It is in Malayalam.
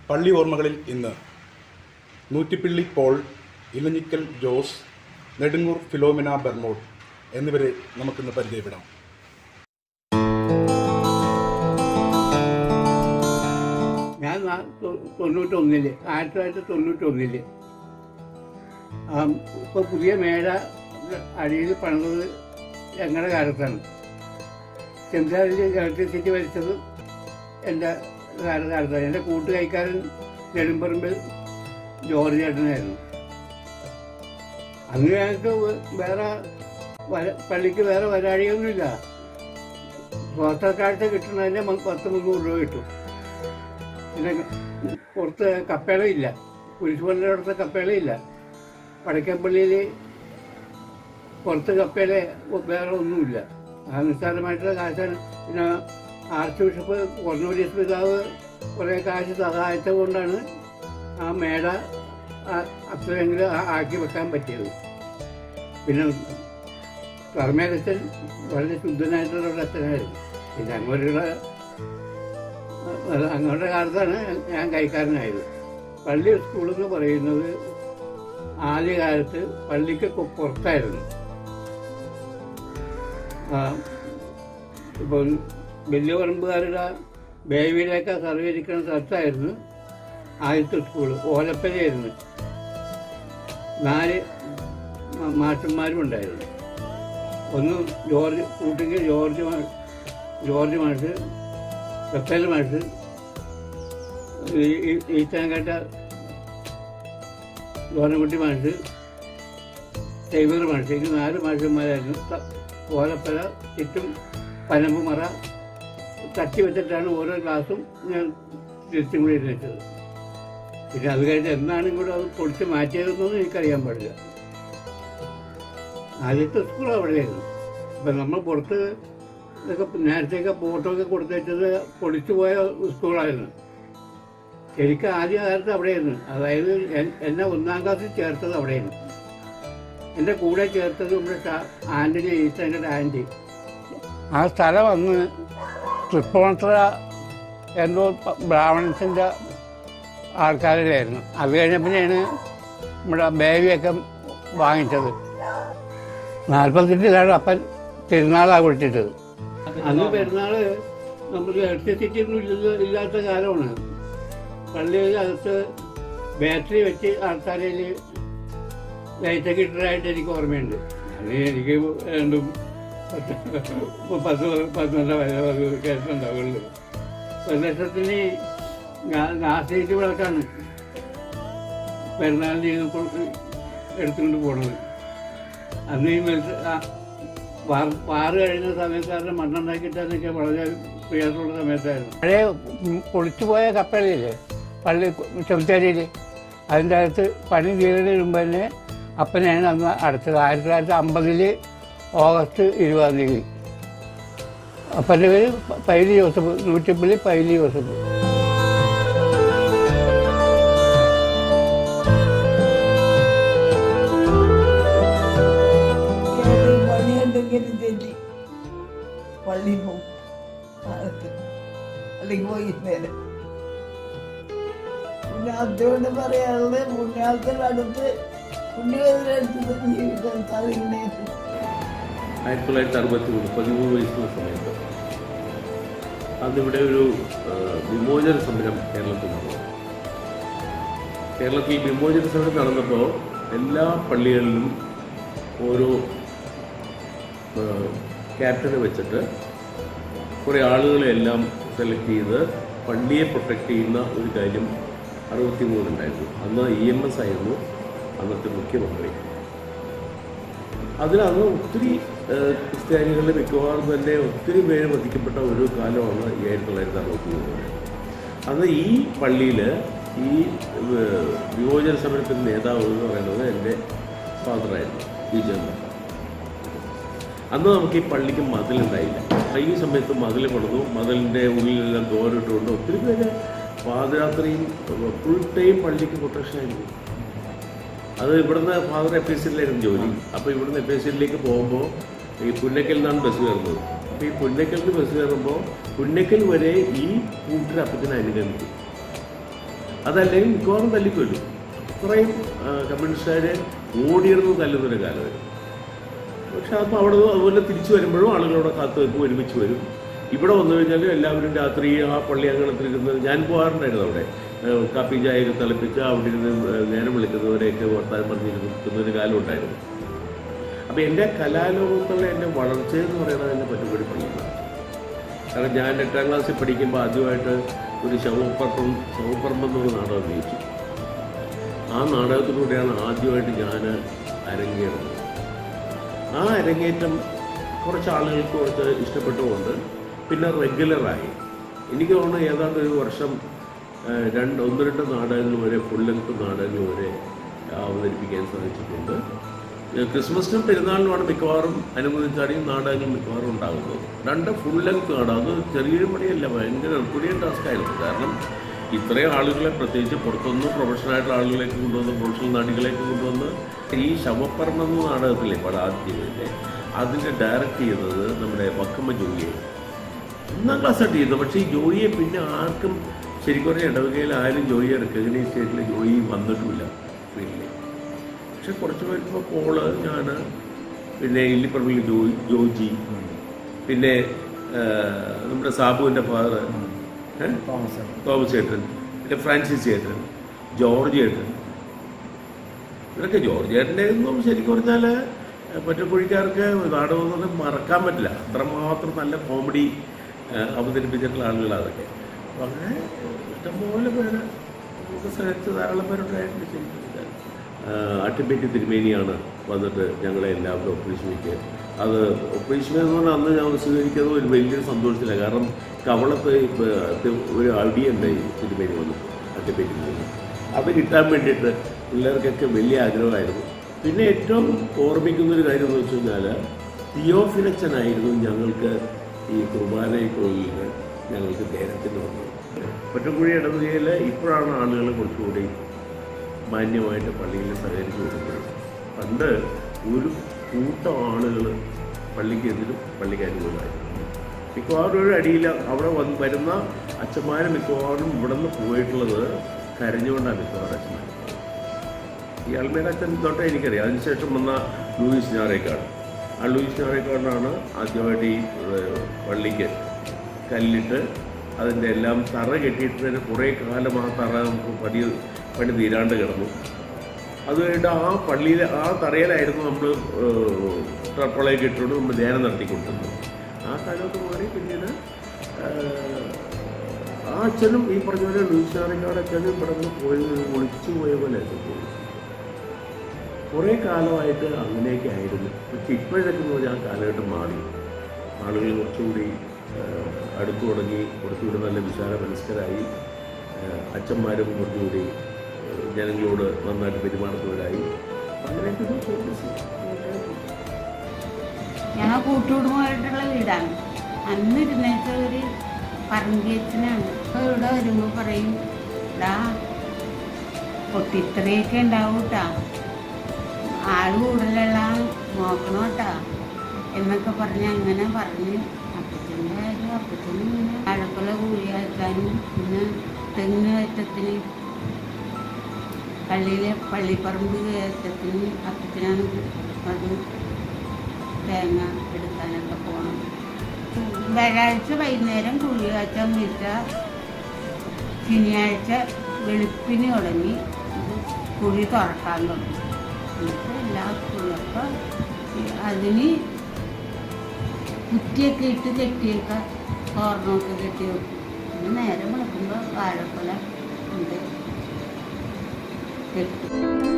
പള്ളി ഓർമ്മകളിൽ ഇന്ന് നൂറ്റിപ്പിള്ളി പോൾ ഇലഞ്ഞിക്കൽ ജോസ് നെടുങ്ങൂർ ഫിലോമിന ബെർമോഡ് എന്നിവരെ നമുക്കിന്ന് പരിചയപ്പെടാം ഞാൻ നാ- തൊ- തൊണ്ണൂറ്റൊന്നില് ആയിരത്തി തൊള്ളായിരത്തി തൊണ്ണൂറ്റൊന്നില് ഇപ്പോൾ പുതിയ മേട അടിയിൽ പണിതത് ഞങ്ങളുടെ കാലത്താണ് ചെന്താരിൽ ഇലക്ട്രിസിറ്റി വലിച്ചത് എൻ്റെ കാല- കാലത്താണ് എൻ്റെ കൂട്ടുകൈക്കാരൻ നെടുമ്പറമ്പിൽ ജോർജ് ചേട്ടനായിരുന്നു അന്ന് ഞങ്ങൾക്ക് വേറെ വര- പള്ളിക്ക് വേറെ വരാഴിയൊന്നുമില്ല സ്വാതക്കാലത്ത് കിട്ടുന്നതിൻ്റെ മ- പത്ത് മുന്നൂറ് രൂപ കിട്ടും പിന്നെ പുറത്ത് കപ്പേളയില്ല കുരിശുപള്ളിയുടെ അടുത്ത് കപ്പേളയില്ല വടക്കേപ്പള്ളിയിൽ പുറത്ത് കപ്പേല വേറെ ഒന്നുമില്ല ആ നിസ്സാരമായിട്ടുള്ള കാശാണ് പിന്നെ ആർച്ച് ബിഷപ്പ് കൊർണൂരിയസ് പിതാവ് കുറേ കാശ് സഹായിച്ചത് കൊണ്ടാണ് ആ മേട ആ- അത്രയെങ്കിലും ആ- ആക്കി വെക്കാൻ പറ്റിയത് പിന്നെ കർമ്മേലച്ചൻ വളരെ ശുദ്ധനായിട്ടുള്ള ഒരു അച്ഛനായിരുന്നു പിന്നെ അങ്ങോട്ടുള്ള അത് അങ്ങോട്ട് കാലത്താണ് ഞാൻ കൈക്കാരനായത് പള്ളി സ്കൂൾ എന്ന് പറയുന്നത് ആദ്യകാലത്ത് പള്ളിക്ക് കൊ- പുറത്തായിരുന്നു ആ, ഇപ്പം വലിയ പറമ്പുകാരുടെ ബേബിയിലേക്ക് സർവേ ഇരിക്കുന്ന സ്ഥലത്തായിരുന്നു ആദ്യത്തെ സ്കൂൾ ഓലപ്പലയായിരുന്നു നാല് മ- മാഷന്മാരും ഉണ്ടായിരുന്നു ഒന്ന് ജോർജ് കൂട്ടിക്ക് ജോർജ് മാ ജോർജ് മാഷ് റഫേൽ മാഷ് ഈച്ചാൻകേട്ട ലോനക്കുട്ടി മാഷ് സൈബർ മാഷ് ഇത് നാല് മാഷന്മാരായിരുന്നു ത- ഓലപ്പല ചുറ്റും പനമ്പ് മറ തട്ടി വെച്ചിട്ടാണ് ഓരോ ക്ലാസ്സും ഞാൻ തിരിച്ചും കൂടി ഇരുന്നിട്ടത് പിന്നെ അത് കഴിഞ്ഞ് എന്നാണ് കൂടെ അത് പൊളിച്ച് മാറ്റിയതെന്നൊന്നും എനിക്കറിയാൻ പാടില്ല ആദ്യത്തെ സ്കൂൾ അവിടെയായിരുന്നു അപ്പം നമ്മൾ പുറത്ത് ഇതൊക്കെ നേരത്തെയൊക്കെ ഫോട്ടോ ഒക്കെ കൊടുത്തു വെച്ചത് പൊളിച്ചു പോയ സ്കൂളായിരുന്നു ശരിക്കും ആദ്യ കാലത്ത് അവിടെയായിരുന്നു അതായത് എൻ- എന്നെ ഒന്നാം ക്ലാസ്സിൽ ചേർത്തത് അവിടെയായിരുന്നു എൻ്റെ കൂടെ ചേർത്തത് നമ്മുടെ ഷാ- ആൻ്റണി ഈസ്റ്റൻ്റെ ആൻറ്റി ആ സ്ഥലം അന്ന് തൃപ്പൂണിത്തുറ എന്തോ പ- ബ്രാഹ്മണൻസിൻ്റെ ആൾക്കാരിലായിരുന്നു അത് കഴിഞ്ഞപ്പോഴാണ് നമ്മുടെ ബേബിയൊക്കെ വാങ്ങിച്ചത് നാൽപ്പത്തെട്ടിലാണ് അപ്പൻ പെരുന്നാളാണ് കുളിച്ചിട്ടത് അന്ന് പെരുന്നാള് നമുക്ക് ഇലക്ട്രിസിറ്റി ഒന്നും ഇല്ല ഇല്ലാത്ത കാലമാണ് പള്ളിയിൽ അകത്ത് ബാറ്ററി വെച്ച് ആൾക്കാരിൽ ലൈറ്റൊക്കെ ഇട്ടതായിട്ട് എനിക്ക് ഓർമ്മയുണ്ട് അന്ന് എനിക്ക് രണ്ടും പത്ത് പത്ത് പന്ത്രണ്ട് വയസ്സ് കേട്ടിട്ടുണ്ടാവുള്ളൂ ഒരു ലക്ഷത്തിന് നാശിച്ച് വിളക്കാണ് പെരുന്നാളിന് കൊണ്ട് എടുത്തുകൊണ്ട് പോണത് അന്ന് ഈ മത്സ ആ വാർ- വാറ് കഴിഞ്ഞ സമയത്താണ് മണ്ണുണ്ടാക്കിയിട്ടതൊക്കെ വളരെ പ്രിയമുള്ള സമയത്തായിരുന്നു പഴയ പൊളിച്ചു പോയ കപ്പലില്ലേ പള്ളി ചെറുത്തേരിയിൽ അതിൻ്റെ അകത്ത് പണി തീരുന്നതിന് മുമ്പ് തന്നെ അപ്പനെയാണ് അന്ന് അടുത്തത് ആയിരത്തി തൊള്ളായിരത്തി അമ്പതിൽ ഓഗസ്റ്റ് ഇരുപതാം തീയതി അപ്പൻ്റെ പേര് പൈലി ജോസഫ് നൂറ്റിപ്പള്ളി പൈലി ജോസഫ് ഏത് പണിയുണ്ടെങ്കിലും ചെല്ലി പള്ളി പോകും കാലത്ത് അല്ലെങ്കിൽ വൈകുന്നേരം പിന്നെ അതുകൊണ്ട് പറയാനുള്ളത് പുണ്യാളത്തിനടുത്ത് പുണ്യത്തിനടുത്ത് ജീവിതം തലയിങ്ങനെ ആയിരത്തി തൊള്ളായിരത്തി അറുപത്തി മൂന്ന് പതിമൂന്ന് വയസ്സുള്ള സമയത്ത് അന്നിവിടെ ഒരു ആ, വിമോചന സമരം കേരളത്തിൽ നടന്നു കേരളത്തിൽ വിമോചന സമരം നടന്നപ്പോൾ എല്ലാ പള്ളികളിലും ഓരോ ആ, ക്യാപ്റ്റനെ വെച്ചിട്ട് കുറേ ആളുകളെല്ലാം സെലക്ട് ചെയ്ത് പള്ളിയെ പ്രൊട്ടക്റ്റ് ചെയ്യുന്ന ഒരു കാര്യം അറുപത്തി മൂന്നുണ്ടായിരുന്നു അന്ന് ഇ എം എസ് ആയിരുന്നു അന്നത്തെ മുഖ്യമന്ത്രി അതിലന്ന് ഒത്തിരി ഏഹ്, ക്രിസ്ത്യാനികളുടെ മിക്കവാറും തന്നെ ഒത്തിരി പേര് വധിക്കപ്പെട്ട ഒരു കാലമാണ് ഈ ആയിരത്തി തൊള്ളായിരത്തി അറുപത്തി മൂന്നില് അന്ന് ഈ പള്ളിയിൽ ഈ ഏഹ്, വിമോചന സമരത്തിൻ്റെ നേതാവ് എന്ന് പറയുന്നത് എൻ്റെ ഫാദറായിരുന്നു വിജയൻ അന്ന് നമുക്ക് ഈ പള്ളിക്ക് മതിലുണ്ടായില്ല അപ്പോൾ ഈ സമയത്ത് മതിൽ പണിതു മതിലിൻ്റെ ഉള്ളിലെല്ലാം തോരിട്ടുകൊണ്ട് ഒത്തിരി പേര് പാതിരാത്രിയും ഫുൾ ടൈം പള്ളിക്ക് പ്രൊട്ടക്ഷൻ ആയിരുന്നു അത് ഇവിടുന്ന് ഫാദർ എഫ് എസ് സിയിലായിരുന്നു ജോലി അപ്പോൾ ഇവിടുന്ന് എഫ് എസ് സിയിലേക്ക് പോകുമ്പോൾ ഈ പുന്നക്കൽ നിന്നാണ് ബസ് കയറുന്നത് അപ്പോൾ ഈ പുന്നക്കലിന് ബസ് കയറുമ്പോൾ പുന്നക്കൽ വരെ ഈ കൂട്ടർ അപ്പത്തിന് അനുഗമിക്കും അതല്ലെങ്കിൽ മിക്കവാറും തല്ലിക്കൊല്ലും അത്രയും കമ്മ്യൂണിസ്റ്റുകാരെ ഓടിയിരുന്ന് തല്ലുന്നൊരു കാലമായിരുന്നു പക്ഷെ അപ്പോൾ അവിടെ നിന്ന് അതുപോലെ തിരിച്ചു വരുമ്പോഴും ആളുകളവിടെ കാത്തു വെക്കും ഒരുമിച്ച് വരും ഇവിടെ വന്നു കഴിഞ്ഞാൽ എല്ലാവരും രാത്രി ആ പള്ളി അങ്കണത്തിലിരുന്ന് ഞാൻ പോകാറുണ്ടായിരുന്നു അവിടെ ഏഹ് കാപ്പി ചായയൊക്കെ തിളപ്പിച്ച് അവിടെ ഇരുന്ന് നേരം വിളിക്കുന്നവരെയൊക്കെ വർത്താനം പറഞ്ഞിരുന്ന് നിൽക്കുന്ന ഒരു കാലം ഉണ്ടായിരുന്നു അപ്പോൾ എൻ്റെ കലാലോകത്തുള്ള എൻ്റെ വളർച്ചയെന്ന് പറയുന്നത് എൻ്റെ പറ്റുപടി പള്ളിയാണ് കാരണം ഞാൻ എട്ടാം ക്ലാസ്സിൽ പഠിക്കുമ്പോൾ ആദ്യമായിട്ട് ഒരു ശവപ്പറമ്പ് ശവപ്പറമ്പ് എന്നൊരു നാടകം അഭിനയിച്ചു ആ നാടകത്തിലൂടെയാണ് ആദ്യമായിട്ട് ഞാൻ അരങ്ങേറുന്നത് ആ അരങ്ങേറ്റം കുറച്ച് ആളുകൾക്ക് കുറച്ച് ഇഷ്ടപ്പെട്ടുകൊണ്ട് പിന്നെ റെഗുലറായി എനിക്ക് തോന്നുന്നു ഏതാണ്ട് ഒരു വർഷം ആ, രണ്ട് ഒന്ന് രണ്ട് നാടകങ്ങൾ വരെ ഫുൾ ലെങ്ത് നാടകങ്ങൾ വരെ അവതരിപ്പിക്കാൻ സാധിച്ചിട്ടുണ്ട് ഏ, ക്രിസ്മസിനും പെരുന്നാളിനുമാണ് മിക്കവാറും അനുബന്ധിച്ചാണ് ഈ നാടകങ്ങൾ മിക്കവാറും ഉണ്ടാകുന്നത് രണ്ട് ഫുൾ ലെങ്ത് നാടകം അത് ചെറിയൊരു പണിയല്ല ഭയങ്കര എർക്കുടിയൻ ടാസ്ക് ആയിരുന്നു കാരണം ഇത്രയും ആളുകളെ പ്രത്യേകിച്ച് പുറത്തുനിന്ന് പ്രൊഫഷണലായിട്ടുള്ള ആളുകളേക്ക് കൊണ്ടുവന്ന് പ്രൊഫഷണൽ നടികളേക്ക് കൊണ്ടുവന്ന് ഈ ശവപ്പർമ്മ എന്ന നാടകത്തിലെ പടം ആദ്യമില്ലേ അതിൻ്റെ ഡയറക്റ്റ് ചെയ്തത് നമ്മുടെ വക്കമ്മ ജോയിയായിരുന്നു ഒന്നാം ക്ലാസ്സായിട്ട് ചെയ്തത് പക്ഷേ ഈ ജോയിയെ പിന്നെ ആർക്കും ശരിക്കും പറഞ്ഞാൽ ഇടവകയിൽ ആരും ജോയിയെ റെക്കഗ്നൈസ് ചെയ്തിട്ടില്ല ജോയി വന്നിട്ടുമില്ല ഫീൽഡിൽ പക്ഷെ കുറച്ച് വരുമ്പോൾ പോള് ഞാൻ പിന്നെ ഇല്ലിപ്പറമ്പിൽ ജോയി ജോജി പിന്നെ ആ, നമ്മുടെ സാബുവിൻ്റെ ഫാദർ തോമസ് ചേട്ടൻ പിന്നെ ഫ്രാൻസിസ് ചേട്ടൻ ജോർജ് ചേട്ടൻ ഇതൊക്കെ ജോർജ് ചേട്ടൻ്റെ ഒന്നും ശരിക്കും പറഞ്ഞാൽ പറ്റക്കുഴിക്കാർക്ക് നാടകം എന്ന് പറഞ്ഞാൽ മറക്കാൻ പറ്റില്ല അത്രമാത്രം നല്ല കോമഡി അവതരിപ്പിച്ചിട്ടുള്ള ആളുകളാണ് അതൊക്കെ അപ്പം അങ്ങനെ ഇഷ്ടംപോലെ പേര് നമുക്ക് സഹിച്ച് ധാരാളം പേരുണ്ടായിട്ടുണ്ട് ശരിക്കും പറഞ്ഞാൽ. ആ, അട്ടിപ്പേറ്റി തിരുമേനിയാണ് വന്നിട്ട് ഞങ്ങളെ എല്ലാവരും ഒപ്പീഷനിക്ക് അത് ഒപ്പീഷൻ എന്ന് പറഞ്ഞാൽ അന്ന് ഞങ്ങൾ സ്വീകരിക്കുന്നത് ഒരു വലിയൊരു സന്തോഷത്തിലാണ് കാരണം കവളത്ത് ഇപ്പൊ ഒരു അടിയുണ്ടായി തിരുമേനി വന്നു അട്ടിപ്പേറ്റി തിരുമേനി അത് കിട്ടാൻ വേണ്ടിയിട്ട് പിള്ളേർക്കൊക്കെ വലിയ ആഗ്രഹമായിരുന്നു പിന്നെ ഏറ്റവും ഓർമ്മിക്കുന്ന ഒരു കാര്യം എന്ന് വെച്ച് കഴിഞ്ഞാൽ തിയോഫിലച്ചനായിരുന്നു ഞങ്ങൾക്ക് ഈ കുർബാന കോയിലിൽ ഞങ്ങൾക്ക് ധ്യാനത്തിന് വന്നത് ഒറ്റക്കുഴി ഇടവകയിൽ ഇപ്പോഴാണ് ആളുകൾ കുറച്ചുകൂടി മാന്യമായിട്ട് പള്ളിയിൽ സഹകരിച്ചു കൊടുക്കുന്നത് പണ്ട് ഒരു കൂട്ടം ആളുകൾ പള്ളിക്കെതിരും പള്ളിക്കനുകൂലമായിരുന്നു മിക്കവാറും ഒരു അടിയില്ല അവിടെ വന്ന് വരുന്ന അച്ഛന്മാർ മിക്കവാറും ഇവിടെ നിന്ന് പോയിട്ടുള്ളത് കരഞ്ഞുകൊണ്ടാണ് മിക്കവാറും അച്ഛന്മാർ ഈ അൽമേര അച്ഛൻ തൊട്ടേ എനിക്കറിയാം അതിനുശേഷം വന്ന ലൂയിസ് ഞാറേക്കാട് ആ ലൂയിസ് ഞാറേക്കാടിനാണ് ആദ്യമായിട്ട് ഈ ഏഹ്, പള്ളിക്ക് കല്ലിട്ട് അതിൻ്റെ എല്ലാം തറ കെട്ടിയിട്ട് തന്നെ കുറേ കാലം ആ തറ നമുക്ക് പണി പണി തീരാണ്ട് കിടന്നു അത് കഴിഞ്ഞിട്ട് ആ പള്ളിയിൽ ആ തറയിലായിരുന്നു നമ്മൾ ടർപ്പളയൊക്കെ ഇട്ടുകൊണ്ട് നമ്മൾ ധ്യാനം നടത്തിക്കൊണ്ടിരുന്നത് ആ കാലമൊക്കെ മാറി പിന്നീട് ഏഹ്, ആ അച്ഛനും ഈ പറഞ്ഞ പോലെ ലൂയിസ് ഞാറേക്കാട് അച്ഛനും ഇവിടെ നിന്ന് പോയി ഒളിച്ചു പോയ പോലെ പോയി കുറേ കാലമായിട്ട് അങ്ങനെയൊക്കെ ആയിരുന്നു പക്ഷെ ഇപ്പോഴൊക്കെ എന്ന് പറഞ്ഞാൽ ആ കാലഘട്ടം മാറി ആളുകൾ കുറച്ചുകൂടി ആ, അടുത്തു തുടങ്ങി കുറച്ചുകൂടി നല്ല വിശാല മനസ്കരായി ആ, അച്ഛന്മാരും കുറച്ചുകൂടി ആ, ജനങ്ങളോട് നന്നായിട്ട് പെരുമാറുന്നവരായി അങ്ങനെയൊക്കെ ഒരു പ്രോഗ്രസ് ഞങ്ങൾ കൂട്ടുകുടുംബമായിട്ടുള്ള വീടാണ് അന്ന് ഇരുന്നേച്ച ഒരു പറങ്കിയച്ഛനാണ് അപ്പോൾ ഇവിടെ വരുമ്പോൾ പറയും ഡാ പൊട്ടിത്രയൊക്കെ ഉണ്ടാവും കേട്ടാ ആള് കൂടുതലുള്ള നോക്കണം കേട്ടാ എന്നൊക്കെ പറഞ്ഞ് അങ്ങനെ പറഞ്ഞ് അപ്പച്ചൻ്റെ കാര്യം അപ്പച്ചന് ഇങ്ങനെ വാഴക്കൊല കൂലി അയക്കാനും പിന്നെ തെങ്ങ് കയറ്റത്തിന് പള്ളിയിലെ പള്ളിപ്പറമ്പ് കയറ്റത്തിന് അപ്പച്ചനാണ് അത് തേങ്ങ എടുക്കാനൊക്കെ പോകണം വ്യാഴാഴ്ച വൈകുന്നേരം കുഴി കാച്ചാൻ വീഴ്ച ശനിയാഴ്ച വെളുപ്പിന് തുടങ്ങി ഇത് കുഴി തുറക്കാൻ തുടങ്ങി എന്നിട്ട് എല്ലാ കുഴിയൊക്കെ അതിന് കുറ്റിയൊക്കെ ഇട്ട് കെട്ടിയൊക്കെ തോർണമൊക്കെ കെട്ടി വെക്കും പിന്നെ നേരം വിളക്കുമ്പോൾ വാഴക്കൊല ഉണ്ട് കെട്ടും